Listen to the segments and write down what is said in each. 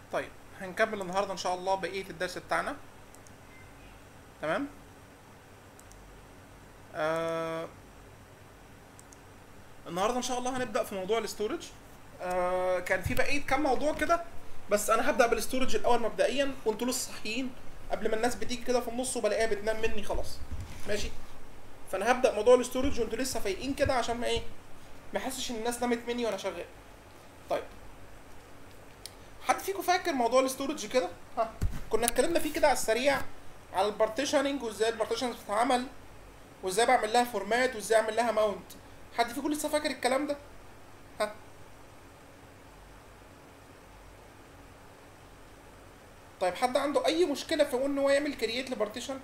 طيب هنكمل النهارده ان شاء الله بقيه الدرس بتاعنا تمام آه النهارده ان شاء الله هنبدا في موضوع الاستورج آه كان في بقيه كام موضوع كده بس انا هبدا بالاستورج الاول مبدئيا وانتوا لسه صاحيين قبل ما الناس بتيجي كده في النص وبلاقيها بتنام مني خلاص ماشي فانا هبدا موضوع الاستورج وانتوا لسه فايقين كده عشان ما ايه ما احسش ان الناس نامت مني وانا شغال طيب حد فيكم فاكر موضوع الاستورج كده ها كنا اتكلمنا فيه كده على السريع على البارتيشننج وازاي البارتيشنز بتتعمل وازاي بعمل لها فورمات وازاي اعمل لها ماونت حد فيكم لسه فاكر الكلام ده ها طيب حد عنده اي مشكله في ان هو يعمل كرييت لبارتيشن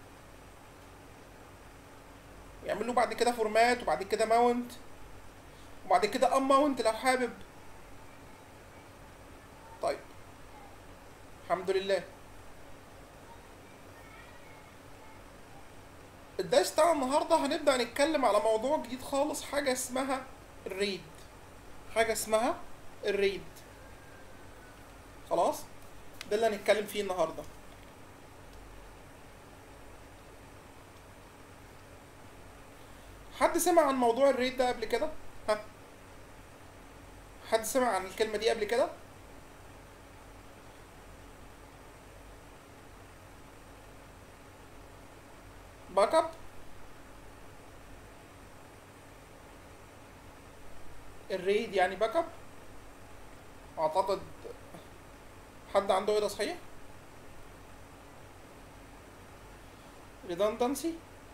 يعمل له بعد كده فورمات وبعد كده ماونت وبعد كده ام ماونت لو حابب طيب الحمد لله الدرس بتاع النهارده هنبدا نتكلم على موضوع جديد خالص حاجه اسمها الريد حاجه اسمها الريد خلاص ده اللي هنتكلم فيه النهارده حد سمع عن موضوع الريد ده قبل كده ها حد سمع عن الكلمه دي قبل كده باك اب الريد يعني باك اب اعتقد حد عنده ايه ده صحيح redundancy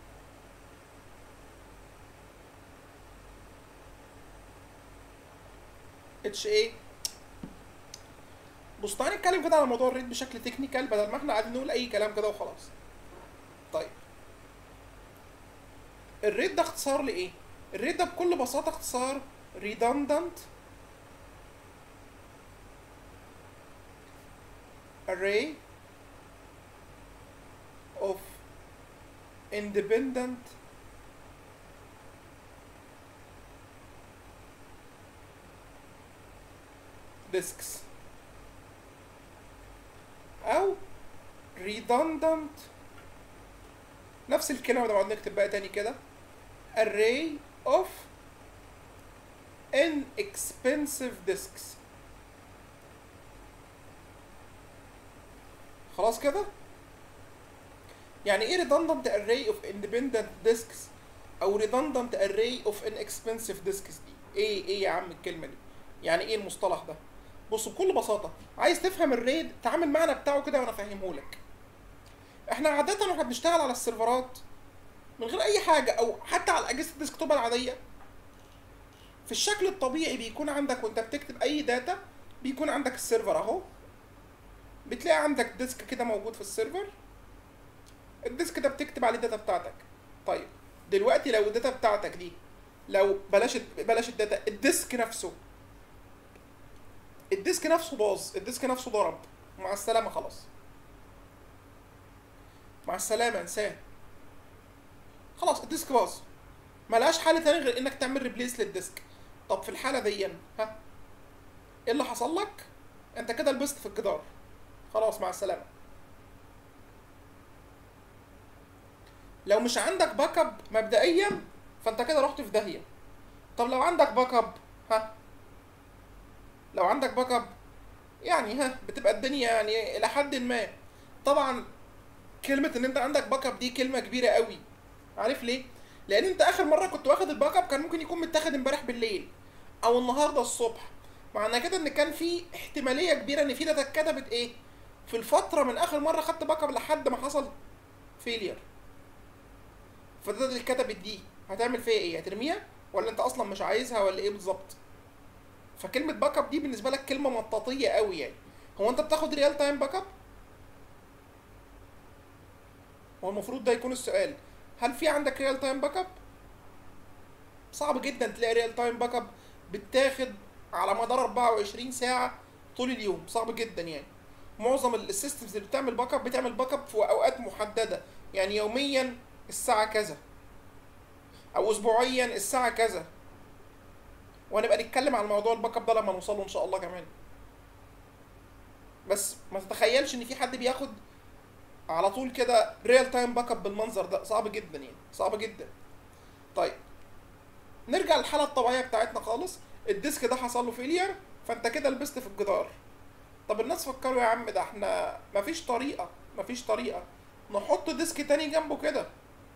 اتش ايه بص تعالى نتكلم كده على موضوع الريد بشكل تكنيكال بدل ما احنا قاعدين نقول اي كلام كده وخلاص طيب الريد ده اختصار لايه الريد ده بكل بساطه اختصار redundant array of independent disks او redundant نفس الكلمة ده نقعد نكتب بقى تاني كده array of inexpensive disks خلاص كده يعني ايه redundant array of independent disks او redundant array of inexpensive disks دي ايه ايه يا عم الكلمة دي يعني ايه المصطلح ده بص بكل بساطة عايز تفهم الريد تعامل المعنى بتاعه كده وانا افهمه لك احنا عادة واحنا بنشتغل على السيرفرات من غير اي حاجة او حتى على اجهزة الديسكتوب العادية في الشكل الطبيعي بيكون عندك وانت بتكتب اي داتا بيكون عندك السيرفر اهو بتلاقي عندك ديسك كده موجود في السيرفر الديسك ده بتكتب عليه الداتا بتاعتك طيب دلوقتي لو الداتا بتاعتك دي لو بلاش بلاش الداتا الديسك نفسه الديسك نفسه باظ الديسك نفسه ضرب مع السلامة خلاص مع السلامة انساه خلاص الديسك باظ ملهاش حل تاني غير انك تعمل ريبليس للديسك طب في الحالة دي ها ايه اللي حصل لك انت كده لبست في الجدار خلاص مع السلامة لو مش عندك باك اب مبدئيا فانت كده رحت في داهية طب لو عندك باك اب ها لو عندك باك اب يعني ها بتبقى الدنيا يعني الى حد ما طبعا كلمة ان انت عندك باك اب دي كلمة كبيرة قوي عارف ليه؟ لان انت اخر مرة كنت واخد الباك اب كان ممكن يكون متاخد امبارح بالليل او النهاردة الصبح معنى كده ان كان في احتمالية كبيرة ان في داتا اتكتبت ايه؟ في الفترة من اخر مرة خدت باك اب لحد ما حصل فيلير فالداتا اللي اتكتبت دي هتعمل فيها ايه؟ هترميها؟ ولا انت اصلا مش عايزها ولا ايه بالظبط؟ فكلمة باك اب دي بالنسبة لك كلمة مطاطية قوي يعني هو انت بتاخد ريال تايم باك اب؟ هو المفروض ده يكون السؤال هل في عندك ريال تايم باك اب؟ صعب جدا تلاقي ريال تايم باك اب بتاخد على مدار 24 ساعة طول اليوم صعب جدا يعني معظم السيستمز اللي بتعمل باك اب بتعمل باك اب في اوقات محددة يعني يوميا الساعة كذا او اسبوعيا الساعة كذا وهنبقى نتكلم عن موضوع الباك اب ده لما نوصله ان شاء الله كمان بس ما تتخيلش ان في حد بياخد على طول كده ريال تايم باك اب بالمنظر ده صعب جدا يعني صعب جدا طيب نرجع للحاله الطبيعيه بتاعتنا خالص الديسك ده حصل له فيلير فانت كده لبست في الجدار طب الناس فكروا يا عم ده احنا مفيش طريقه مفيش طريقه نحط ديسك تاني جنبه كده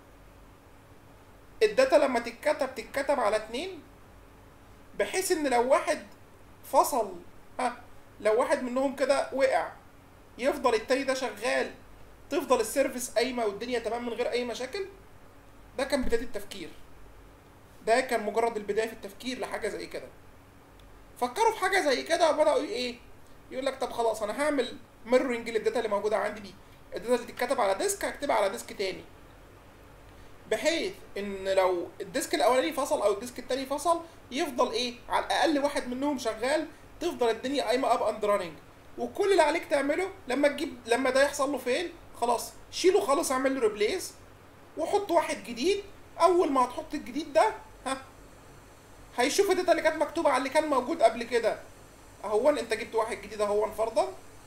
الداتا لما تتكتب تتكتب على اتنين بحيث ان لو واحد فصل ها لو واحد منهم كده وقع يفضل التاني ده شغال تفضل السيرفيس قايمه والدنيا تمام من غير اي مشاكل ده كان بدايه التفكير ده كان مجرد البدايه في التفكير لحاجه زي كده فكروا في حاجه زي كده وبداوا ايه يقول لك طب خلاص انا هعمل ميرورنج للداتا اللي موجوده عندي دي الداتا اللي تتكتب على ديسك هكتبها على ديسك تاني بحيث ان لو الديسك الاولاني فصل او الديسك التاني فصل يفضل ايه على الاقل واحد منهم شغال تفضل الدنيا قايمه اب اند راننج وكل اللي عليك تعمله لما تجيب لما ده يحصل له فين خلاص شيله خالص اعمل له ريبليس وحط واحد جديد اول ما هتحط الجديد ده ها هيشوف الداتا اللي كانت مكتوبه على اللي كان موجود قبل كده اهو انت جبت واحد جديد اهو فرضا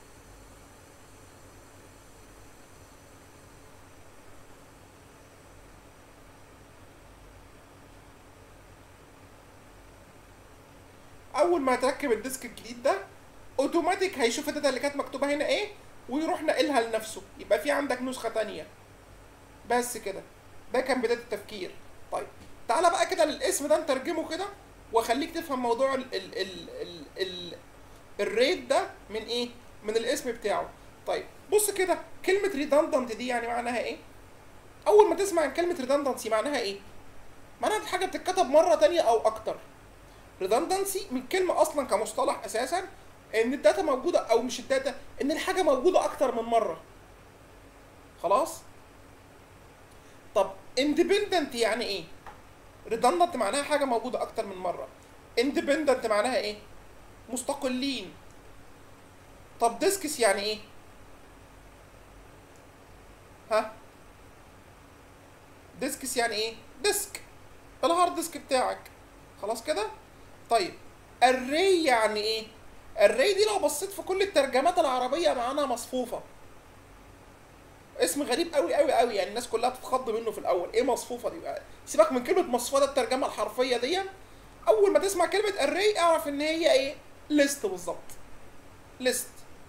اول ما تركب الديسك الجديد ده اوتوماتيك هيشوف الداتا اللي كانت مكتوبه هنا ايه ويروح ناقلها لنفسه يبقى في عندك نسخه تانية بس كده ده كان بدايه التفكير طيب تعالى بقى كده للاسم ده نترجمه كده واخليك تفهم موضوع ال ال ال ال ال الريت ده من ايه من الاسم بتاعه طيب بص كده كلمه ريدندنت دي يعني معناها ايه اول ما تسمع عن كلمه ريدندنسي معناها ايه معناها دي حاجه بتتكتب مره تانية او اكتر ريدندنسي من كلمه اصلا كمصطلح اساسا ان الداتا موجوده او مش الداتا ان الحاجه موجوده اكتر من مره خلاص طب اندبندنت يعني ايه ريدندنت معناها حاجه موجوده اكتر من مره اندبندنت معناها ايه مستقلين طب ديسكس يعني ايه ها ديسكس يعني ايه ديسك الهارد ديسك بتاعك خلاص كده طيب الري يعني ايه الري دي لو بصيت في كل الترجمات العربيه معناها مصفوفه اسم غريب قوي قوي قوي يعني الناس كلها بتتخض منه في الاول ايه مصفوفه دي بقى سيبك من كلمه مصفوفه ده الترجمه الحرفيه دي اول ما تسمع كلمه الري اعرف ان هي ايه ليست بالظبط ليست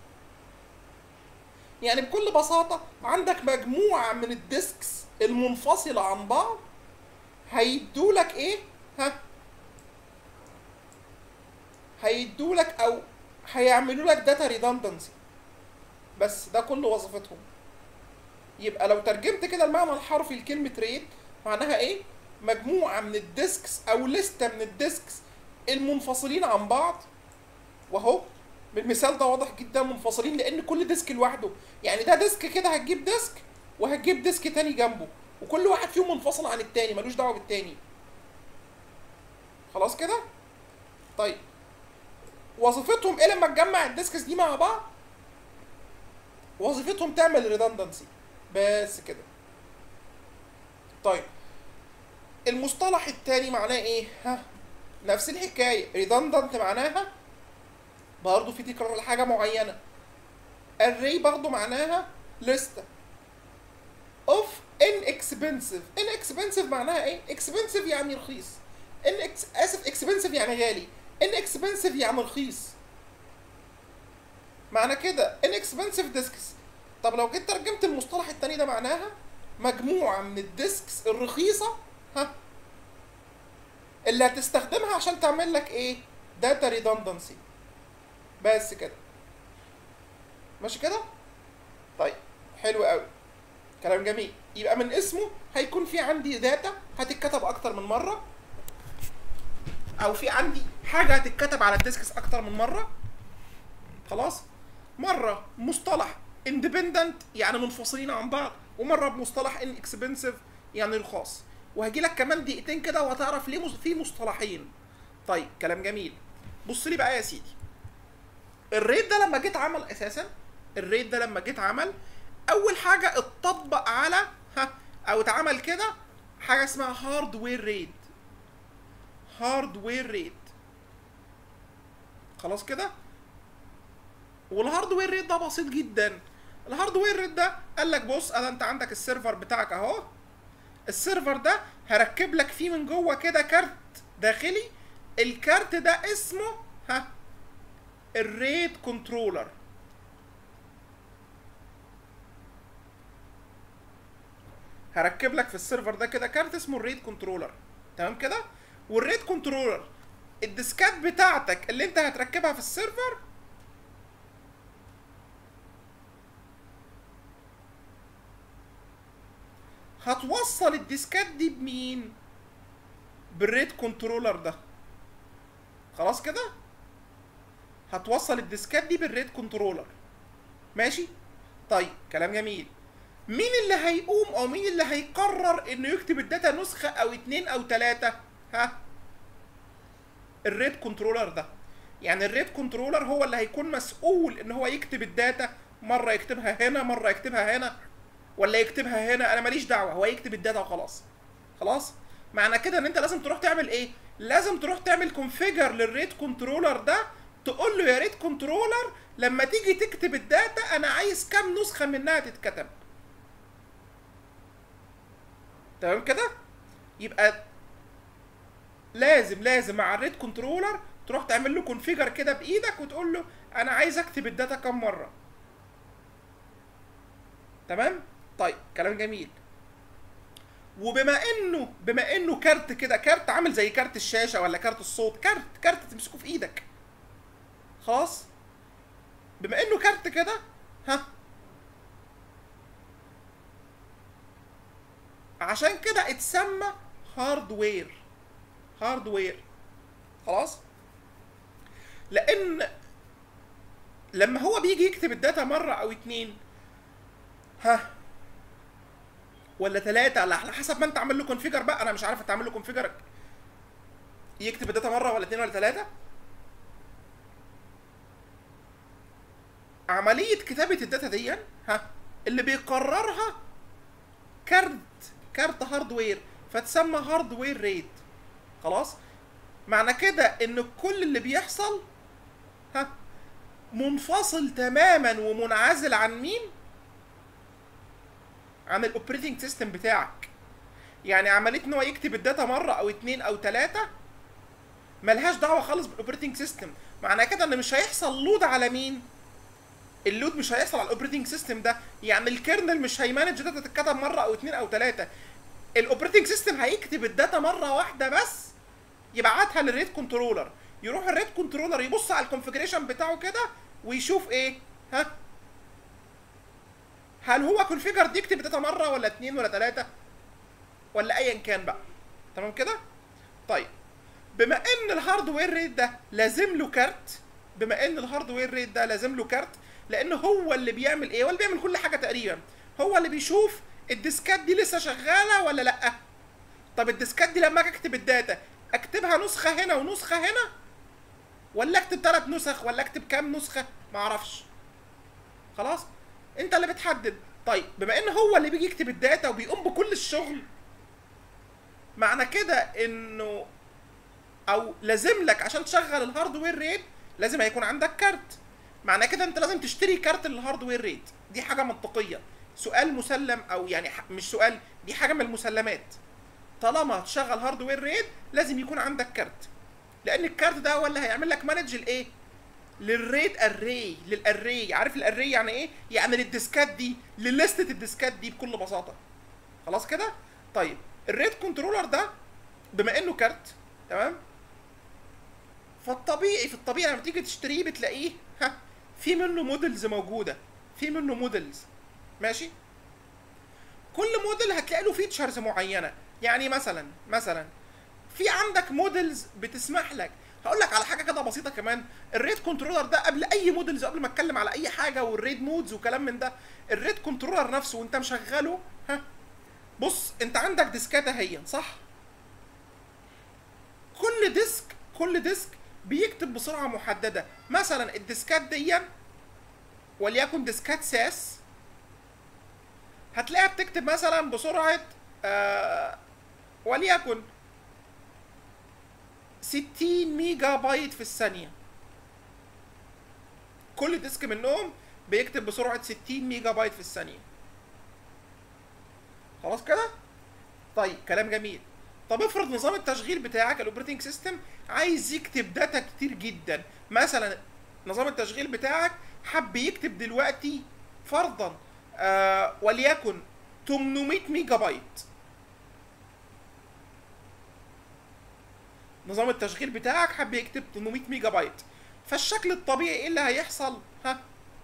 يعني بكل بساطه عندك مجموعه من الديسكس المنفصله عن بعض هيدولك ايه ها هيدولك او هيعملوا لك داتا ريدندنسي بس ده كل وظيفتهم يبقى لو ترجمت كده المعنى الحرفي لكلمة ريد معناها ايه؟ مجموعة من الديسكس او لستة من الديسكس المنفصلين عن بعض واهو بالمثال ده واضح جدا منفصلين لان كل ديسك لوحده يعني ده ديسك كده هتجيب ديسك وهتجيب ديسك تاني جنبه وكل واحد فيهم منفصل عن التاني ملوش دعوه بالتاني خلاص كده طيب وظيفتهم ايه لما تجمع الديسكس دي مع بعض وظيفتهم تعمل ريدندنسي بس كده طيب المصطلح التاني معناه ايه ها نفس الحكايه ريدندنت معناها برضه في تكرار لحاجه معينه الري برضه معناها لسته اوف inexpensive inexpensive معناها ايه expensive يعني رخيص ان اسف expensive يعني غالي inexpensive يعني رخيص معنى كده inexpensive disks طب لو جيت ترجمت المصطلح التاني ده معناها مجموعة من الديسكس الرخيصة ها اللي هتستخدمها عشان تعمل لك ايه داتا ريدندنسي بس كده ماشي كده طيب حلو قوي كلام جميل يبقى من اسمه هيكون في عندي داتا هتتكتب اكتر من مره او في عندي حاجه هتتكتب على الديسكس اكتر من مره خلاص مره مصطلح اندبندنت يعني منفصلين عن بعض ومره بمصطلح ان اكسبنسيف يعني رخاص وهجي لك كمان دقيقتين كده وهتعرف ليه مص- في مصطلحين طيب كلام جميل بص لي بقى يا سيدي الريت ده لما جيت عمل اساسا الريت ده لما جيت عمل اول حاجه اتطبق على ها او اتعمل كده حاجه اسمها هاردوير ريت هاردوير ريت خلاص كده والهاردوير ريت ده بسيط جدا الهاردوير ريت ده قال لك بص انا انت عندك السيرفر بتاعك اهو السيرفر ده هركب لك فيه من جوه كده كارت داخلي الكارت ده اسمه ها الريت كنترولر هركب لك في السيرفر ده كده كارت اسمه الريت كنترولر تمام كده والريت كنترولر الديسكات بتاعتك اللي انت هتركبها في السيرفر هتوصل الديسكات دي بمين بالريت كنترولر ده خلاص كده هتوصل الديسكات دي بالريت كنترولر ماشي طيب كلام جميل مين اللي هيقوم او مين اللي هيقرر انه يكتب الداتا نسخة او اتنين او تلاتة ها الريت كنترولر ده يعني الريت كنترولر هو اللي هيكون مسؤول ان هو يكتب الداتا مرة يكتبها هنا مرة يكتبها هنا ولا يكتبها هنا انا ماليش دعوة هو يكتب الداتا وخلاص خلاص معنى كده ان انت لازم تروح تعمل ايه لازم تروح تعمل كونفيجر للريت كنترولر ده تقول له يا ريت كنترولر لما تيجي تكتب الداتا انا عايز كام نسخة منها تتكتب تمام كده يبقى لازم لازم مع الريت كنترولر تروح تعمل له كونفيجر كده بايدك وتقول له انا عايز اكتب الداتا كام مره تمام طيب كلام جميل وبما انه بما انه كارت كده كارت عامل زي كارت الشاشه ولا كارت الصوت كارت كارت تمسكه في ايدك خلاص بما انه كارت كده ها عشان كده اتسمى هاردوير هاردوير خلاص لان لما هو بيجي يكتب الداتا مره او اتنين ها ولا ثلاثة على حسب ما انت عامل له كونفيجر بقى انا مش عارف انت عامل له كونفيجر يكتب الداتا مره ولا اتنين ولا ثلاثة عملية كتابة الداتا دي ها اللي بيقررها كارت كارت هاردوير فتسمى هاردوير ريت خلاص معنى كده ان كل اللي بيحصل ها منفصل تماما ومنعزل عن مين عن الاوبريتنج سيستم بتاعك يعني عمليه ان هو يكتب الداتا مره او اتنين او تلاته ملهاش دعوه خالص بالاوبريتنج سيستم معنى كده ان مش هيحصل لود على مين اللود مش هيحصل على الاوبريتنج سيستم ده يعني الكيرنل مش هيمانج داتا تتكتب مره او اتنين او تلاته الاوبريتنج سيستم هيكتب الداتا مره واحده بس يبعتها للريت كنترولر يروح الريت كنترولر يبص على الكونفيجريشن بتاعه كده ويشوف ايه ها هل هو كونفيجر يكتب داتا مره ولا اتنين ولا تلاته ولا ايا كان بقى تمام كده طيب بما ان الهاردوير ريت ده لازم له كارت بما ان الهاردوير ريت ده لازم له كارت لان هو اللي بيعمل ايه هو اللي بيعمل كل حاجه تقريبا هو اللي بيشوف الديسكات دي لسه شغاله ولا لا طب الديسكات دي لما اجي اكتب الداتا اكتبها نسخه هنا ونسخه هنا ولا اكتب ثلاث نسخ ولا اكتب كام نسخه ما اعرفش خلاص انت اللي بتحدد طيب بما ان هو اللي بيجي يكتب الداتا وبيقوم بكل الشغل معنى كده انه او لازم لك عشان تشغل الهاردوير ريت لازم هيكون عندك كارت معنى كده انت لازم تشتري كارت للهاردوير ريت دي حاجه منطقيه سؤال مسلم او يعني مش سؤال دي حاجه من المسلمات طالما هتشغل هاردوير ريت لازم يكون عندك كارت لان الكارت ده هو اللي هيعمل لك مانج الايه للريت اري للاري عارف الاري يعني ايه يعني للديسكات دي للستة الديسكات دي بكل بساطه خلاص كده طيب الريت كنترولر ده بما انه كارت تمام فالطبيعي في الطبيعي لما تيجي تشتريه بتلاقيه ها في منه موديلز موجوده في منه موديلز ماشي كل موديل هتلاقي له فيتشرز معينه يعني مثلا مثلا في عندك موديلز بتسمح لك هقول لك على حاجه كده بسيطه كمان الريد كنترولر ده قبل اي موديلز قبل ما اتكلم على اي حاجه والريد مودز وكلام من ده الريد كنترولر نفسه وانت مشغله ها بص انت عندك ديسكات اهي صح كل ديسك كل ديسك بيكتب بسرعه محدده مثلا الديسكات دي وليكن ديسكات ساس هتلاقيها بتكتب مثلا بسرعه آه وليكن 60 ميجا بايت في الثانيه كل ديسك منهم بيكتب بسرعه 60 ميجا بايت في الثانيه خلاص كده طيب كلام جميل طب افرض نظام التشغيل بتاعك الاوبريتنج سيستم عايز يكتب داتا كتير جدا مثلا نظام التشغيل بتاعك حب يكتب دلوقتي فرضا آه وليكن 800 ميجا بايت نظام التشغيل بتاعك حب يكتب 800 ميجا بايت فالشكل الطبيعي ايه اللي هيحصل ها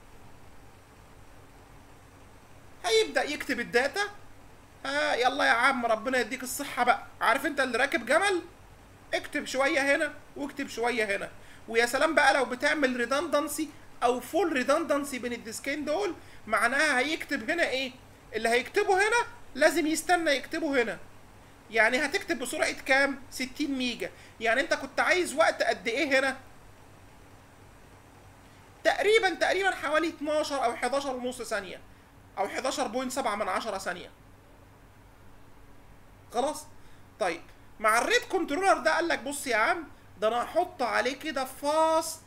هيبدا يكتب الداتا ها يلا يا عم ربنا يديك الصحة بقى عارف انت اللي راكب جمل اكتب شوية هنا واكتب شوية هنا ويا سلام بقى لو بتعمل ريدندنسي او فول ريدندنسي بين الديسكين دول معناها هيكتب هنا ايه اللي هيكتبه هنا لازم يستنى يكتبه هنا يعني هتكتب بسرعة كام 60 ميجا يعني انت كنت عايز وقت قد ايه هنا تقريبا تقريبا حوالي 12 او 11 ونص ثانية او 11.7 من عشرة ثانية خلاص طيب مع الريت كنترولر ده قال لك بص يا عم ده انا هحط عليه كده فاست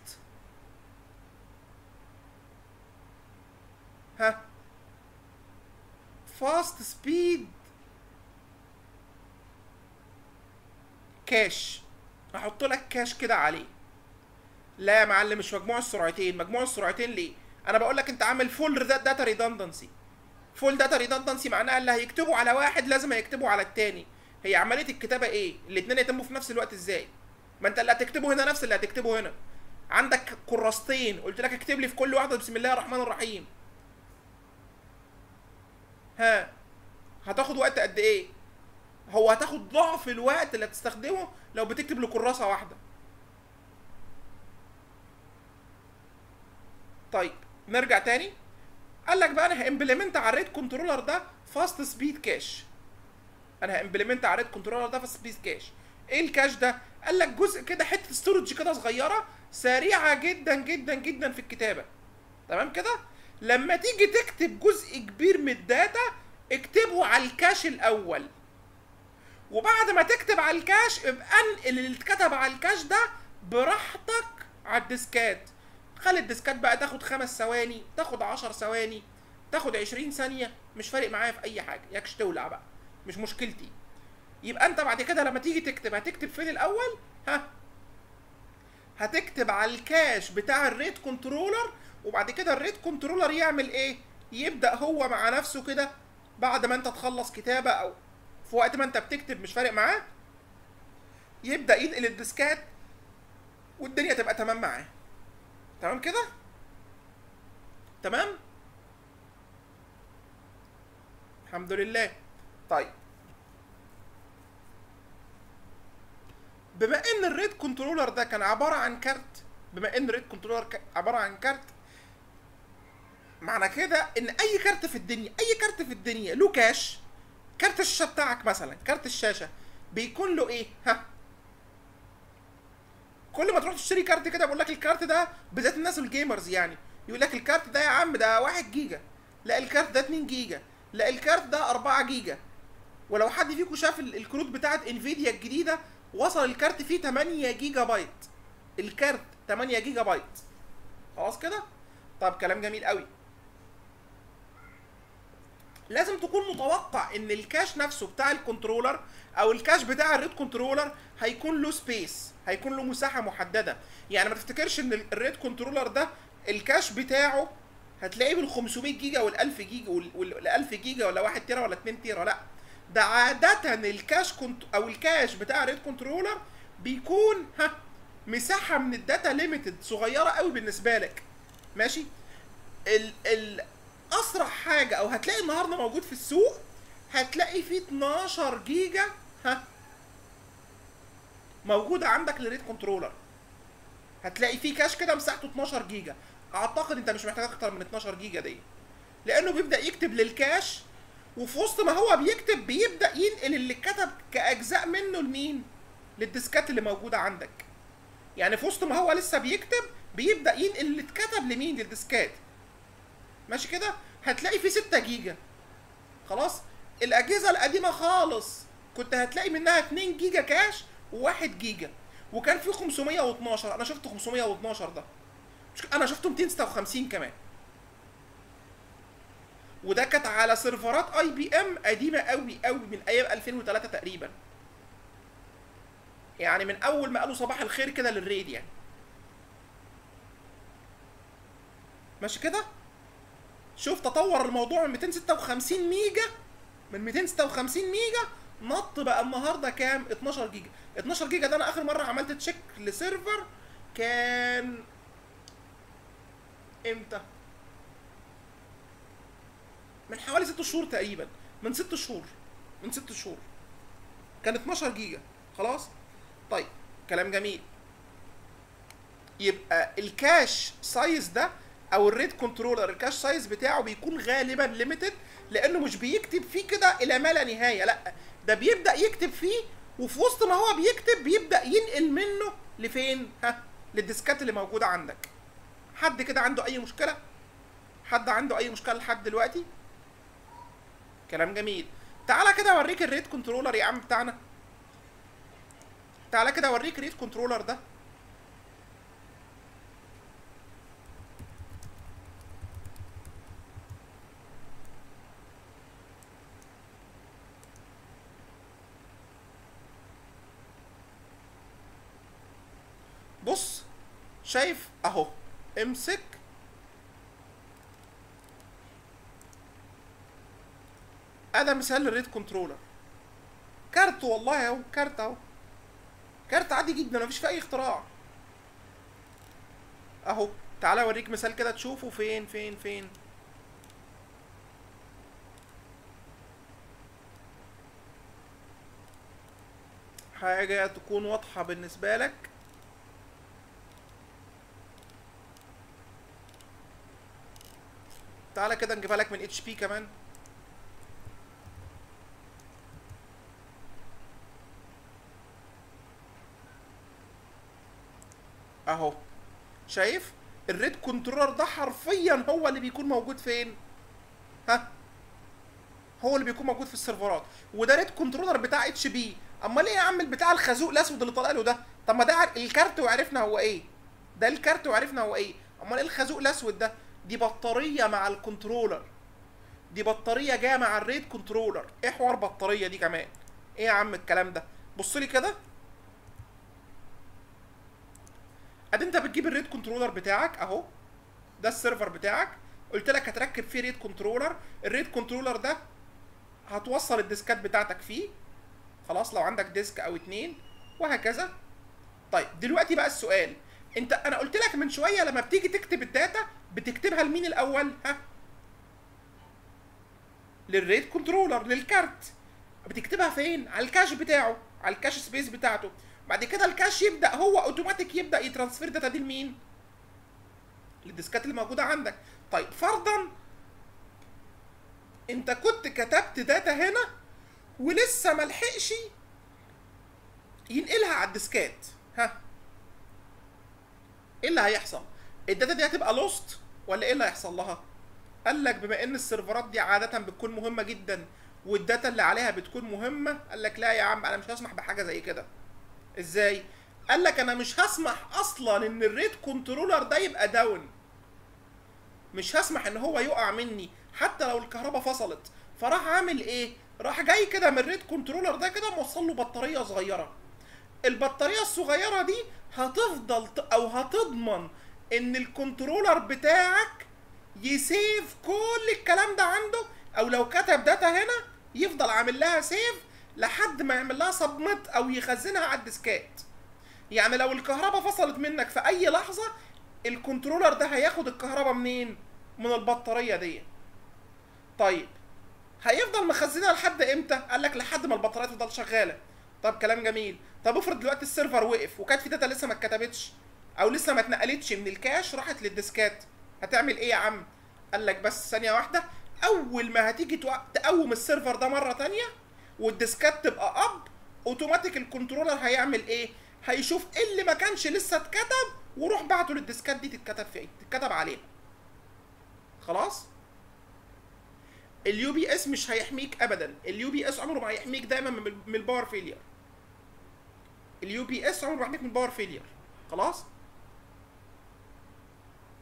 ها فاست سبيد كاش هحط لك كاش كده عليه لا يا معلم مش مجموع السرعتين مجموع السرعتين ليه انا بقول لك انت عامل فول داتا ريدندنسي فول داتا ريدندنسي معناها اللي هيكتبوا على واحد لازم هيكتبوا على التاني هي عمليه الكتابه ايه الاثنين يتموا في نفس الوقت ازاي ما انت اللي هتكتبه هنا نفس اللي هتكتبه هنا عندك كراستين قلت لك اكتب لي في كل واحده بسم الله الرحمن الرحيم ها هتاخد وقت قد ايه هو هتاخد ضعف الوقت اللي هتستخدمه لو بتكتب لكراسه واحده طيب نرجع تاني قال لك بقى انا هامبلمنت على الريت كنترولر ده فاست سبيد كاش انا هامبلمنت على الريت كنترولر ده فاست سبيد كاش ايه الكاش ده قال لك جزء كده حته ستورج كده صغيره سريعه جدا جدا جدا في الكتابه تمام كده لما تيجي تكتب جزء كبير من الداتا اكتبه على الكاش الاول وبعد ما تكتب على الكاش ابقى انقل اللي اتكتب على الكاش ده براحتك على الديسكات خلي الديسكات بقى تاخد خمس ثواني تاخد عشر ثواني تاخد عشرين ثانية مش فارق معايا في أي حاجة ياكش تولع بقى مش مشكلتي يبقى أنت بعد كده لما تيجي تكتب هتكتب فين الأول ها هتكتب على الكاش بتاع الريت كنترولر وبعد كده الريت كنترولر يعمل ايه يبدأ هو مع نفسه كده بعد ما انت تخلص كتابة او في وقت ما انت بتكتب مش فارق معاه يبدأ ينقل الديسكات والدنيا تبقى تمام معاه تمام كده تمام الحمد لله طيب بما ان الريد كنترولر ده كان عباره عن كارت بما ان الريد كنترولر ك- عباره عن كارت معنى كده ان اي كارت في الدنيا اي كارت في الدنيا له كاش كارت الشاشه بتاعك مثلا كارت الشاشه بيكون له ايه ها كل ما تروح تشتري كارت كده بقول لك الكارت ده بالذات الناس الجيمرز يعني يقول لك الكارت ده يا عم ده 1 جيجا لا الكارت ده 2 جيجا لا الكارت ده 4 جيجا ولو حد فيكم شاف ال- الكروت بتاعت انفيديا الجديده وصل الكارت فيه 8 جيجا بايت الكارت 8 جيجا بايت خلاص كده طب كلام جميل قوي لازم تكون متوقع ان الكاش نفسه بتاع الكنترولر او الكاش بتاع الريد كنترولر هيكون له سبيس هيكون له مساحه محدده يعني ما تفتكرش ان ال- الريد كنترولر ده الكاش بتاعه هتلاقيه بال 500 جيجا وال 1000 جيجا وال 1000 جيجا ولا 1 تيرا ولا 2 تيرا لا ده عادة الكاش كنت او الكاش بتاع الريد كنترولر بيكون ها مساحة من الداتا ليميتد صغيرة قوي بالنسبة لك ماشي ال ال اسرع حاجة او هتلاقي النهاردة موجود في السوق هتلاقي فيه 12 جيجا ها موجودة عندك للريد كنترولر هتلاقي فيه كاش كده مساحته 12 جيجا اعتقد انت مش محتاج اكتر من 12 جيجا دي لانه بيبدا يكتب للكاش وفي وسط ما هو بيكتب بيبدا ينقل اللي اتكتب كاجزاء منه لمين للديسكات اللي موجوده عندك يعني في وسط ما هو لسه بيكتب بيبدا ينقل اللي اتكتب لمين للديسكات ماشي كده هتلاقي فيه 6 جيجا خلاص الاجهزه القديمه خالص كنت هتلاقي منها 2 جيجا كاش و1 جيجا وكان في 512 انا شفت 512 ده مش انا شفته 256 كمان وده كانت على سيرفرات اي بي ام قديمه قوي قوي من ايام 2003 تقريبا يعني من اول ما قالوا صباح الخير كده للريد يعني ماشي كده شوف تطور الموضوع من 256 ميجا من 256 ميجا نط بقى النهارده كام 12 جيجا 12 جيجا ده انا اخر مره عملت تشيك لسيرفر كان امتى من حوالي ست شهور تقريبا من ست شهور من ست شهور كان 12 جيجا خلاص طيب كلام جميل يبقى الكاش سايز ده او الريت كنترولر الكاش سايز بتاعه بيكون غالبا ليميتد لانه مش بيكتب فيه كده الى ما لا نهايه لا ده بيبدا يكتب فيه وفي وسط ما هو بيكتب بيبدا ينقل منه لفين ها للديسكات اللي موجوده عندك حد كده عنده اي مشكله حد عنده اي مشكله لحد دلوقتي كلام جميل تعالى كده اوريك الريت كنترولر يا عم بتاعنا تعالى كده اوريك الريت كنترولر ده بص شايف اهو امسك ادي مثال للريت كنترولر كارت والله اهو كارت اهو كارت عادي جدا مفيش فيه اي اختراع اهو تعالى اوريك مثال كده تشوفه فين فين فين حاجة تكون واضحة بالنسبة لك تعالى كده نجيبها لك من اتش بي كمان اهو شايف الريد كنترولر ده حرفيا هو اللي بيكون موجود فين ها هو اللي بيكون موجود في السيرفرات وده ريد كنترولر بتاع اتش بي امال ايه يا عم بتاع الخازوق الاسود اللي طالع له ده طب ما ده ع- الكارت وعرفنا هو ايه ده الكارت وعرفنا هو ايه امال ايه الخازوق الاسود ده دي بطاريه مع الكنترولر دي بطاريه جايه مع الريد كنترولر ايه حوار بطاريه دي كمان ايه يا عم الكلام ده بص لي كده ادي انت بتجيب الريد كنترولر بتاعك اهو ده السيرفر بتاعك قلت لك هتركب فيه ريد كنترولر الريد كنترولر ده هتوصل الديسكات بتاعتك فيه خلاص لو عندك ديسك او اتنين وهكذا طيب دلوقتي بقى السؤال انت انا قلت لك من شويه لما بتيجي تكتب الداتا بتكتبها لمين الاول ها للريد كنترولر للكارت بتكتبها فين على الكاش بتاعه على الكاش سبيس بتاعته بعد كده الكاش يبدا هو اوتوماتيك يبدا يترانسفير داتا دي لمين للديسكات اللي موجوده عندك طيب فرضا انت كنت كتبت داتا هنا ولسه ملحقش ينقلها على الديسكات ها ايه اللي هيحصل الداتا دي هتبقى لوست ولا ايه اللي هيحصل لها قال لك بما ان السيرفرات دي عاده بتكون مهمه جدا والداتا اللي عليها بتكون مهمه قال لك لا يا عم انا مش هسمح بحاجه زي كده ازاي قال لك انا مش هسمح اصلا ان الريد كنترولر ده يبقى داون مش هسمح ان هو يقع مني حتى لو الكهرباء فصلت فراح عامل ايه راح جاي كده من الريد كنترولر ده كده موصل له بطاريه صغيره البطاريه الصغيره دي هتفضل ت- او هتضمن ان الكنترولر بتاعك يسيف كل الكلام ده عنده او لو كتب داتا هنا يفضل عامل لها سيف لحد ما يعمل لها سبميت او يخزنها على الديسكات يعني لو الكهرباء فصلت منك في اي لحظه الكنترولر ده هياخد الكهرباء منين من البطاريه دي طيب هيفضل مخزنها لحد امتى قال لك لحد ما البطاريه تفضل شغاله طب كلام جميل طب افرض دلوقتي السيرفر وقف وكانت في داتا لسه ما اتكتبتش او لسه ما اتنقلتش من الكاش راحت للديسكات هتعمل ايه يا عم قال لك بس ثانيه واحده اول ما هتيجي توق- تقوم السيرفر ده مره تانية والديسكات تبقى اب اوتوماتيك الكنترولر هيعمل ايه هيشوف ايه اللي ما كانش لسه اتكتب وروح بعته للديسكات دي تتكتب في تتكتب عليها خلاص اليو بي اس مش هيحميك ابدا اليو بي اس عمره ما هيحميك دايما من من الباور فيلير اليو بي اس عمره ما هيحميك من الباور فيلير خلاص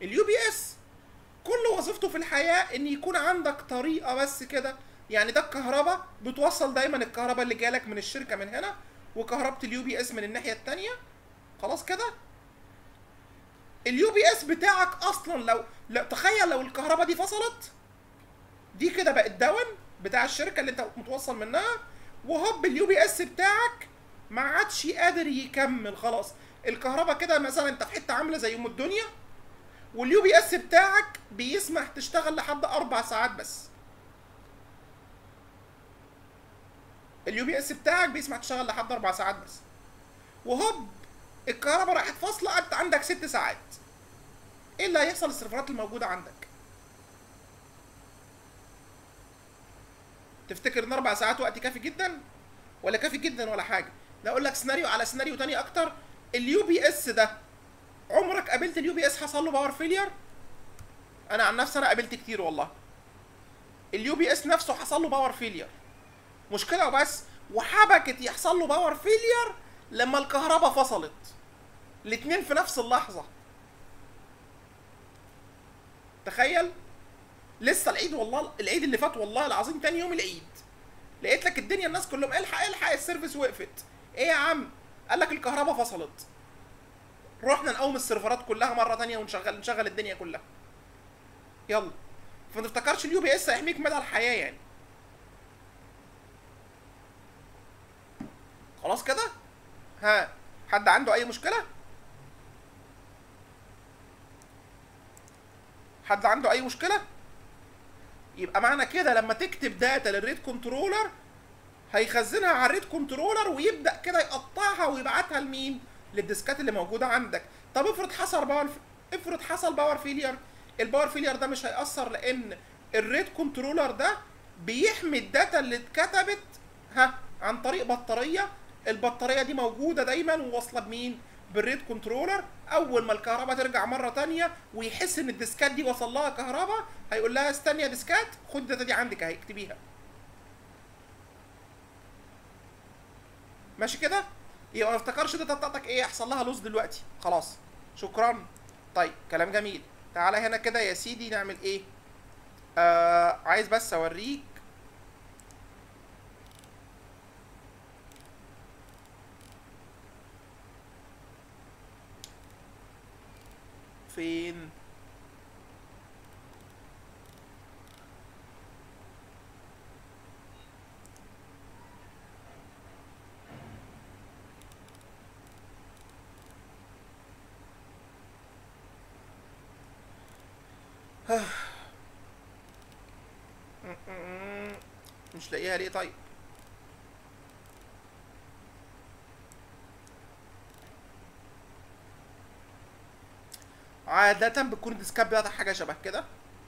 اليو بي اس كل وظيفته في الحياه ان يكون عندك طريقه بس كده يعني ده الكهرباء بتوصل دايما الكهرباء اللي جالك من الشركه من هنا وكهربة اليو بي اس من الناحيه التانية خلاص كده اليو بي اس بتاعك اصلا لو لا تخيل لو الكهرباء دي فصلت دي كده بقت داون بتاع الشركه اللي انت متوصل منها وهوب اليو بي اس بتاعك ما عادش قادر يكمل خلاص الكهرباء كده مثلا انت في حته عامله زي ام الدنيا واليو بي اس بتاعك بيسمح تشتغل لحد اربع ساعات بس اليو بي اس بتاعك بيسمح تشتغل لحد اربع ساعات بس وهوب الكهرباء راحت فاصله انت عندك ست ساعات ايه اللي هيحصل للسيرفرات الموجوده عندك تفتكر ان اربع ساعات وقت كافي جدا ولا كافي جدا ولا حاجه ده اقول لك سيناريو على سيناريو تاني اكتر اليو بي اس ده عمرك قابلت اليو بي اس حصل له باور فيلير انا عن نفسي انا قابلت كتير والله اليو بي اس نفسه حصل له باور فيلير مشكله وبس وحبكت يحصل له باور فيلير لما الكهرباء فصلت الاتنين في نفس اللحظه تخيل لسه العيد والله العيد اللي فات والله العظيم تاني يوم العيد لقيت لك الدنيا الناس كلهم الحق الحق السيرفيس وقفت ايه يا عم قال لك الكهرباء فصلت رحنا نقوم السيرفرات كلها مره تانية ونشغل نشغل الدنيا كلها يلا فما تفتكرش اليو بي اس هيحميك مدى الحياه يعني خلاص كده ها حد عنده اي مشكله حد عنده اي مشكله يبقى معنى كده لما تكتب داتا للريد كنترولر هيخزنها على الريد كنترولر ويبدا كده يقطعها ويبعتها لمين للديسكات اللي موجوده عندك طب افرض حصل باور افرض حصل باور فيلير الباور فيلير ده مش هيأثر لان الريد كنترولر ده بيحمي الداتا اللي اتكتبت ها عن طريق بطاريه البطاريه دي موجوده دايما وواصله بمين بالريد كنترولر اول ما الكهرباء ترجع مره تانية ويحس ان الديسكات دي وصل لها كهرباء هيقول لها استني يا ديسكات خد الداتا دي عندك اهي اكتبيها ماشي كده يبقى ما افتكرش الداتا بتاعتك ايه يحصل لها لوز دلوقتي خلاص شكرا طيب كلام جميل تعالى هنا كده يا سيدي نعمل ايه آه عايز بس اوريك فين مش لاقيها ليه طيب عادة بتكون الديسكات بتاعتك حاجة شبه كده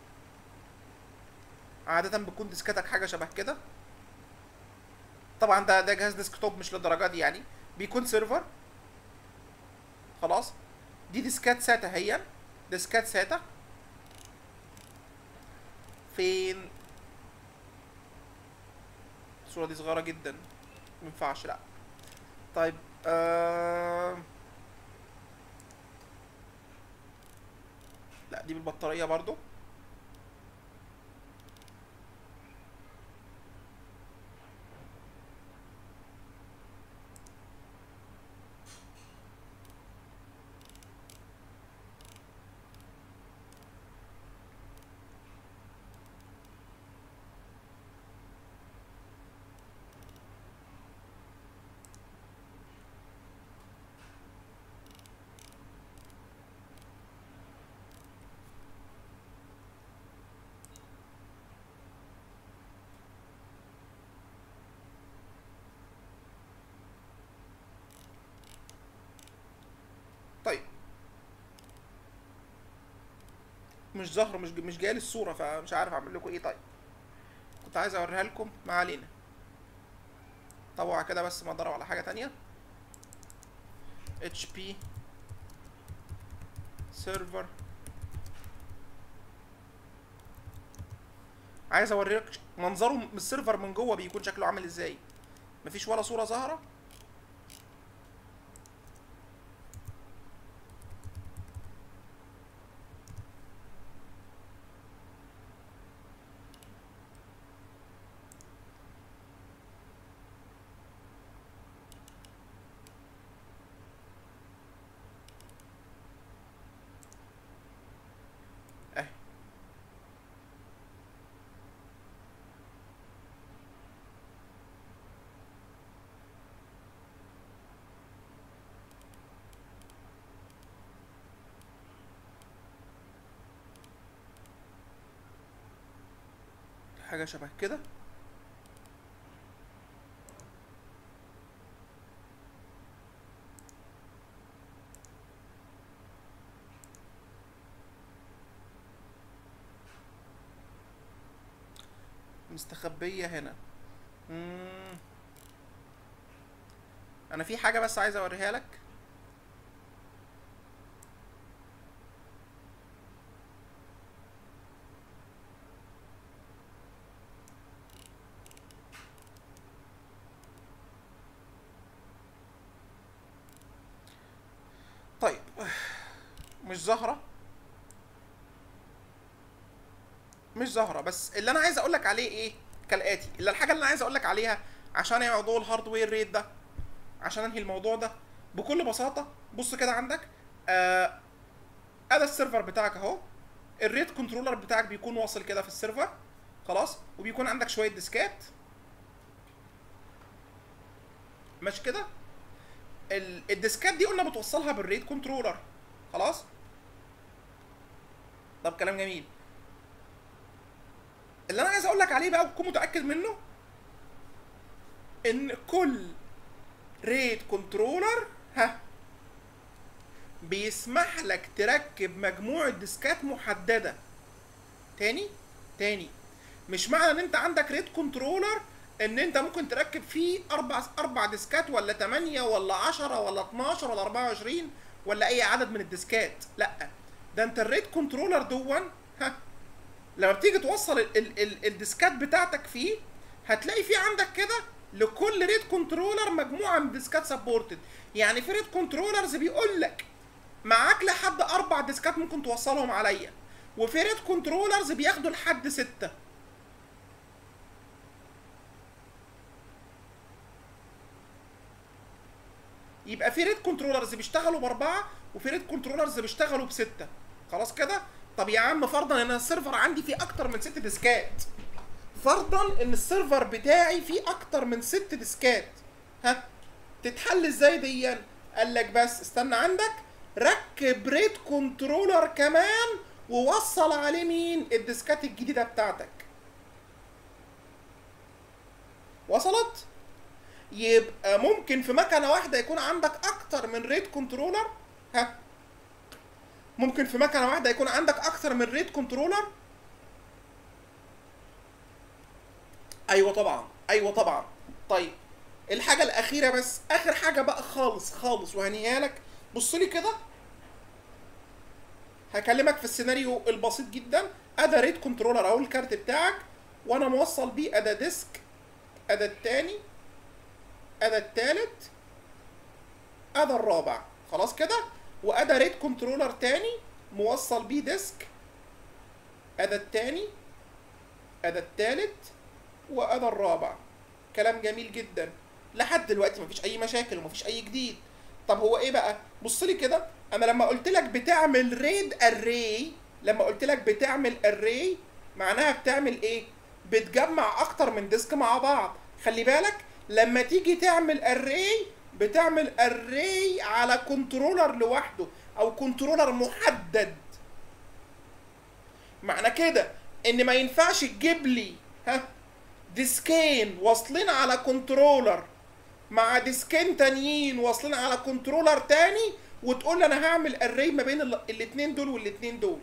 عادة بتكون ديسكاتك حاجة شبه كده طبعا ده ده جهاز ديسكتوب مش للدرجة دي يعني بيكون سيرفر خلاص دي ديسكات ساتا هي ديسكات ساتا فين الصورة دي صغيرة جدا مينفعش لا طيب آه... لا دي بالبطارية برضو طيب مش ظاهرة مش مش جاية لي الصورة فمش عارف اعمل لكم ايه طيب كنت عايز اوريها لكم ما علينا طبعا كده بس ما ادور على حاجة تانية اتش بي سيرفر عايز اوريك منظره من السيرفر من جوه بيكون شكله عامل ازاي مفيش ولا صورة ظاهرة حاجه شبه كده مستخبيه هنا مم. انا في حاجه بس عايز اوريها لك طيب مش ظاهره مش ظاهره بس اللي انا عايز اقول لك عليه ايه كالاتي اللي الحاجه اللي انا عايز اقول لك عليها عشان انهي موضوع الهاردوير ريت ده عشان انهي الموضوع ده بكل بساطه بص كده عندك آه ادي السيرفر بتاعك اهو الريت كنترولر بتاعك بيكون واصل كده في السيرفر خلاص وبيكون عندك شويه ديسكات مش كده ال- الديسكات دي قلنا بتوصلها بالريت كنترولر خلاص طب كلام جميل اللي انا عايز اقول لك عليه بقى وتكون متاكد منه ان كل ريت كنترولر ها بيسمح لك تركب مجموعه ديسكات محدده تاني تاني مش معنى ان انت عندك ريت كنترولر ان انت ممكن تركب فيه اربع اربع ديسكات ولا 8 ولا 10 ولا 12 ولا 24 ولا اي عدد من الديسكات لا ده انت الريت كنترولر دون ها لما بتيجي توصل ال ال ال الديسكات بتاعتك فيه هتلاقي في عندك كده لكل ريت كنترولر مجموعه من ديسكات سبورتد يعني في ريت كنترولرز بيقول لك معاك لحد اربع ديسكات ممكن توصلهم عليا وفي ريت كنترولرز بياخدوا لحد ستة يبقى في ريت كنترولرز بيشتغلوا باربعه وفي ريت كنترولرز بيشتغلوا بسته خلاص كده طب يا عم فرضا ان السيرفر عندي فيه اكتر من ست ديسكات فرضا ان السيرفر بتاعي فيه اكتر من ست ديسكات ها تتحل ازاي دي قال لك بس استنى عندك ركب ريت كنترولر كمان ووصل عليه مين الديسكات الجديده بتاعتك وصلت يبقى ممكن في مكنه واحده يكون عندك اكتر من ريت كنترولر ها ممكن في مكنه واحده يكون عندك اكتر من ريت كنترولر ايوه طبعا ايوه طبعا طيب الحاجه الاخيره بس اخر حاجه بقى خالص خالص وهنيها لك بص لي كده هكلمك في السيناريو البسيط جدا ادا ريت كنترولر اهو الكارت بتاعك وانا موصل بيه ادا ديسك ادا التاني ادا التالت ادا الرابع خلاص كده وادا ريت كنترولر تاني موصل بيه ديسك ادا التاني ادا التالت وادا الرابع كلام جميل جدا لحد دلوقتي مفيش اي مشاكل ومفيش اي جديد طب هو ايه بقى بص لي كده انا لما قلت لك بتعمل ريد اري لما قلت لك بتعمل اري معناها بتعمل ايه بتجمع اكتر من ديسك مع بعض خلي بالك لما تيجي تعمل اري بتعمل اري على كنترولر لوحده او كنترولر محدد معنى كده ان ما ينفعش تجيب لي ها ديسكين واصلين على كنترولر مع ديسكين تانيين واصلين على كنترولر تاني وتقول لي انا هعمل اري ما بين ال- الاتنين دول والاتنين دول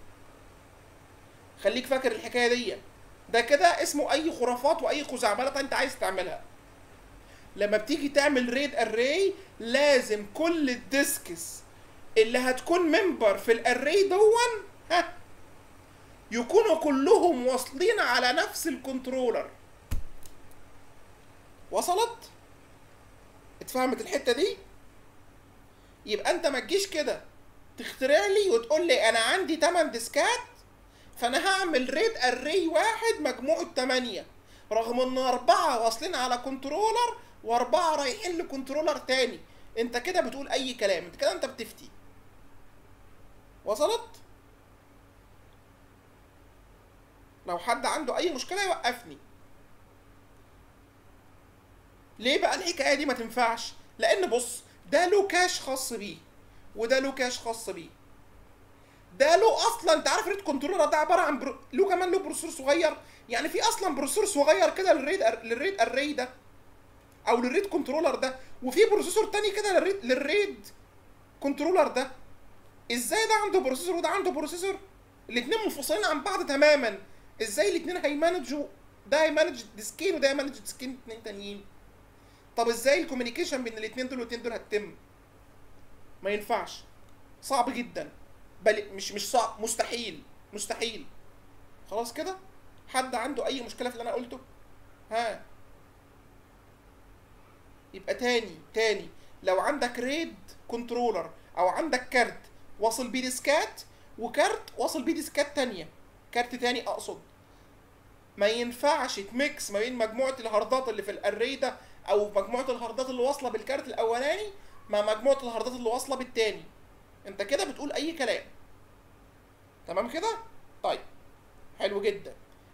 خليك فاكر الحكايه دي ده كده اسمه اي خرافات واي خزعبلات انت عايز تعملها لما بتيجي تعمل ريد اري لازم كل الديسكس اللي هتكون ممبر في الاري دون ها يكونوا كلهم واصلين على نفس الكنترولر وصلت اتفهمت الحته دي يبقى انت ما تجيش كده تخترع لي وتقول لي انا عندي 8 ديسكات فانا هعمل ريد اري واحد مجموعه 8 رغم ان اربعه واصلين على كنترولر واربعه رايحين لكنترولر تاني انت كده بتقول اي كلام انت كده انت بتفتي وصلت لو حد عنده اي مشكله يوقفني ليه بقى الحكايه دي ما تنفعش لان بص ده له كاش خاص بيه وده له كاش خاص بيه ده له اصلا انت عارف ريد كنترولر ده عباره عن برو... له كمان له بروسيسور صغير يعني في اصلا بروسيسور صغير كده للريد أر... للريد اري ده او للريد كنترولر ده وفي بروسيسور تاني كده للريد للريد كنترولر ده ازاي ده عنده بروسيسور وده عنده بروسيسور الاثنين منفصلين عن بعض تماما ازاي الاثنين هيمانجوا ده هيمانج ديسكين وده هيمانج ديسكين اتنين تانيين طب ازاي الكوميونيكيشن بين الاثنين دول والاثنين دول هتتم ما ينفعش صعب جدا بل مش مش صعب مستحيل مستحيل خلاص كده حد عنده اي مشكله في اللي انا قلته ها يبقى تاني تاني لو عندك ريد كنترولر او عندك كارت واصل بيه ديسكات وكارت واصل بيه ديسكات تانية كارت تاني اقصد ما ينفعش تميكس ما بين مجموعة الهاردات اللي في الاري ده او مجموعة الهاردات اللي واصلة بالكارت الاولاني مع مجموعة الهاردات اللي واصلة بالتاني انت كده بتقول اي كلام تمام كده طيب حلو جدا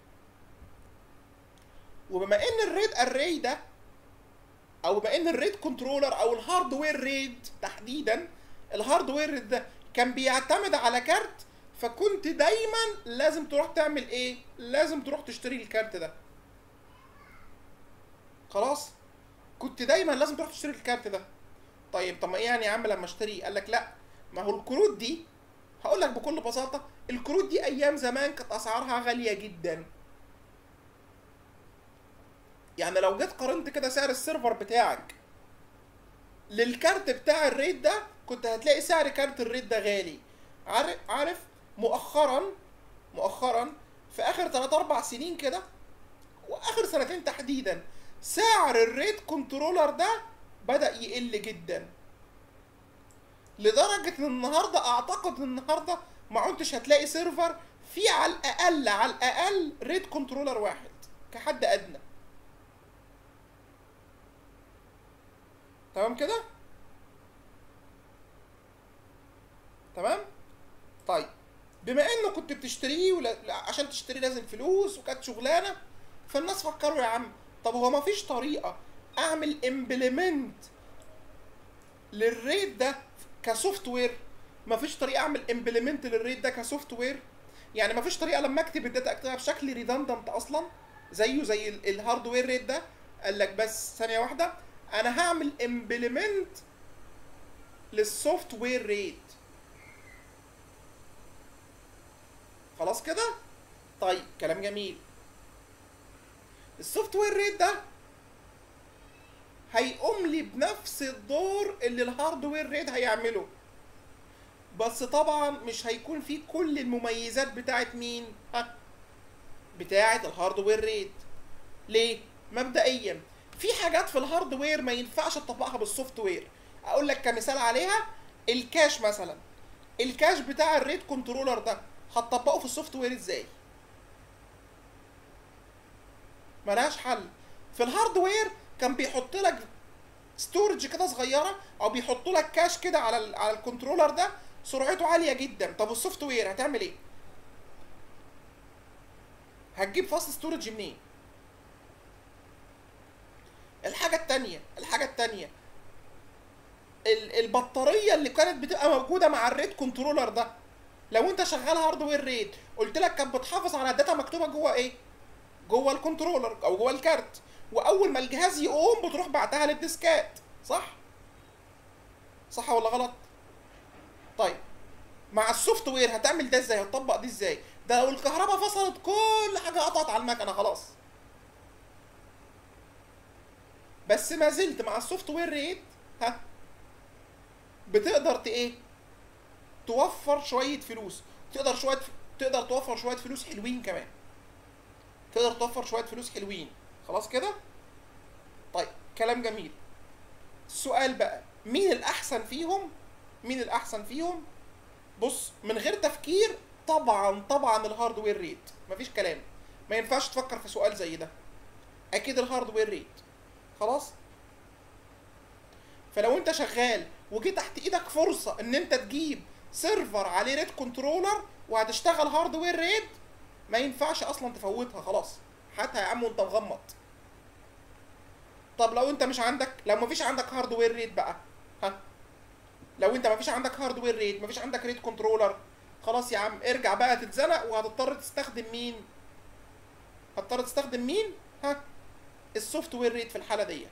وبما ان الريد اري ده او بما ان الريد كنترولر او الهاردوير ريد تحديدا الهاردوير ريد ده كان بيعتمد على كارت فكنت دايما لازم تروح تعمل ايه لازم تروح تشتري الكارت ده خلاص كنت دايما لازم تروح تشتري الكارت ده طيب طب ما ايه يعني يا عم لما اشتريه قال لك لا ما هو الكروت دي هقول لك بكل بساطه الكروت دي ايام زمان كانت اسعارها غاليه جدا يعني لو جيت قارنت كده سعر السيرفر بتاعك للكارت بتاع الريد ده كنت هتلاقي سعر كارت الريد ده غالي عارف عارف مؤخرا مؤخرا في اخر 3 4 سنين كده واخر سنتين تحديدا سعر الريد كنترولر ده بدا يقل جدا لدرجه ان النهارده اعتقد ان النهارده ما عدتش هتلاقي سيرفر فيه على الاقل على الاقل ريد كنترولر واحد كحد ادنى تمام كده تمام طيب بما انه كنت بتشتريه ولا... لا، عشان تشتريه لازم فلوس وكانت شغلانه فالناس فكروا يا عم طب هو ما فيش طريقه اعمل امبلمنت للريت ده كسوفت وير ما فيش طريقه اعمل امبلمنت للريت ده كسوفت وير يعني ما فيش طريقه لما اكتب الداتا اكتبها بشكل ريدندنت اصلا زيه زي ال- الهاردوير ريت ده قال لك بس ثانيه واحده انا هعمل امبلمنت للسوفت وير ريت خلاص كده طيب كلام جميل السوفت وير ريت ده هيقوم لي بنفس الدور اللي الهاردوير ريت هيعمله بس طبعا مش هيكون فيه كل المميزات بتاعت مين ها بتاعت الهاردوير ريت ليه مبدئيا في حاجات في الهاردوير ما ينفعش تطبقها بالسوفت وير اقول لك كمثال عليها الكاش مثلا الكاش بتاع الريت كنترولر ده هتطبقه في السوفت وير ازاي ملهاش حل في الهاردوير كان بيحط لك ستورج كده صغيره او بيحط لك كاش كده على ال على الكنترولر ده سرعته عاليه جدا طب السوفت وير هتعمل ايه هتجيب فاست ستورج منين الحاجه التانية الحاجه التانية ال- البطاريه اللي كانت بتبقى موجوده مع الريت كنترولر ده لو انت شغال هاردوير ريت قلت لك كانت بتحافظ على الداتا مكتوبه جوه ايه جوه الكنترولر او جوه الكارت واول ما الجهاز يقوم بتروح بعتها للديسكات صح صح ولا غلط طيب مع السوفت وير هتعمل ده ازاي هتطبق دي ازاي ده لو الكهرباء فصلت كل حاجه قطعت على المكنه خلاص بس ما زلت مع السوفت وير ريت ها بتقدر ت ايه توفر شويه فلوس تقدر شويه تقدر توفر شويه فلوس حلوين كمان تقدر توفر شويه فلوس حلوين خلاص كده طيب كلام جميل السؤال بقى مين الاحسن فيهم مين الاحسن فيهم بص من غير تفكير طبعا طبعا الهاردوير ريت مفيش كلام ما ينفعش تفكر في سؤال زي ده اكيد الهاردوير ريت خلاص فلو انت شغال وجي تحت ايدك فرصه ان انت تجيب سيرفر عليه ريت كنترولر وهتشتغل هاردوير ريت ما ينفعش اصلا تفوتها خلاص هاتها يا عم وانت مغمض طب لو انت مش عندك لو مفيش عندك هاردوير ريت بقى ها لو انت مفيش عندك هاردوير ريت مفيش عندك ريت كنترولر خلاص يا عم ارجع بقى تتزنق وهتضطر تستخدم مين هتضطر تستخدم مين ها السوفت وير ريت في الحاله دي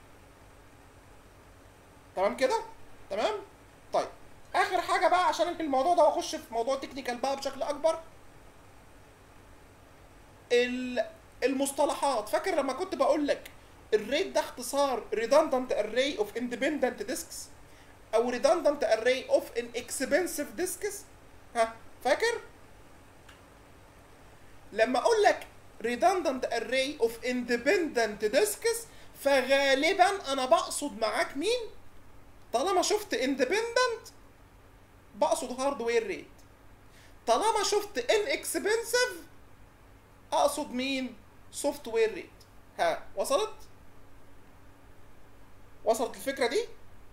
تمام كده تمام طيب اخر حاجه بقى عشان انهي الموضوع ده واخش في موضوع تكنيكال بقى بشكل اكبر ال- المصطلحات فاكر لما كنت بقول لك الريت ده اختصار redundant array of independent disks او redundant array of inexpensive disks ها فاكر لما اقول لك redundant array of independent disks فغالبا انا بقصد معاك مين طالما شفت independent بقصد هاردوير ريت طالما شفت inexpensive اقصد مين سوفت وير ريت ها وصلت وصلت الفكره دي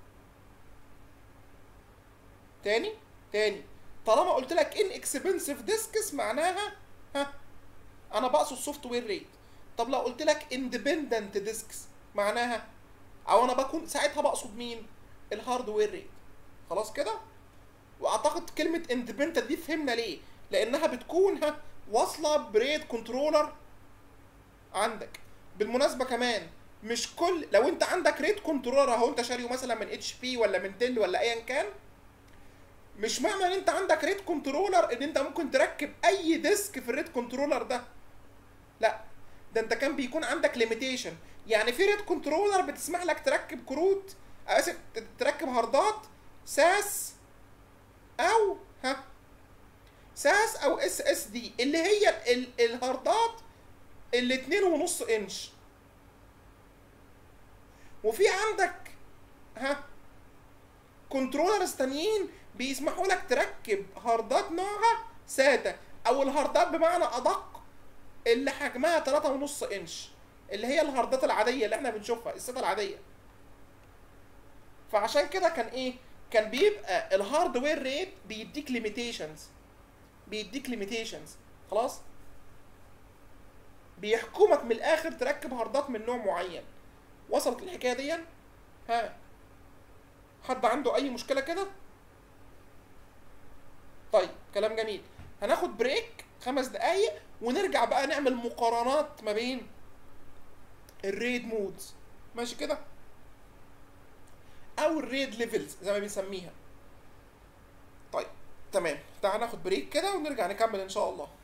تاني تاني طالما قلت لك ان اكسبنسيف ديسكس معناها ها انا بقصد سوفت وير ريت طب لو قلت لك اندبندنت ديسكس معناها او انا بكون ساعتها بقصد مين الهاردوير ريت خلاص كده واعتقد كلمه اندبندنت دي فهمنا ليه لانها بتكون ها واصله بريد كنترولر عندك بالمناسبه كمان مش كل لو انت عندك ريت كنترولر اهو انت شاريه مثلا من اتش بي ولا من تل ولا ايا كان مش معنى ان انت عندك ريت كنترولر ان انت ممكن تركب اي ديسك في الريت كنترولر ده لا ده انت كان بيكون عندك ليميتيشن يعني في ريت كنترولر بتسمح لك تركب كروت اسف تركب هاردات ساس او ها ساس او اس اس دي اللي هي ال- ال- الهاردات اللي اتنين ونص انش وفي عندك ها كنترولرز تانيين بيسمحوا لك تركب هاردات نوعها ساتا او الهاردات بمعنى ادق اللي حجمها تلاتة ونص انش اللي هي الهاردات العادية اللي احنا بنشوفها الساتا العادية فعشان كده كان ايه كان بيبقى الهاردوير ريت بيديك ليميتيشنز بيديك ليميتيشنز خلاص بيحكمك من الاخر تركب هاردات من نوع معين وصلت الحكايه دي ها حد عنده اي مشكله كده طيب كلام جميل هناخد بريك خمس دقايق ونرجع بقى نعمل مقارنات ما بين الريد مودز ماشي كده او الريد ليفلز زي ما بنسميها طيب تمام تعال ناخد بريك كده ونرجع نكمل ان شاء الله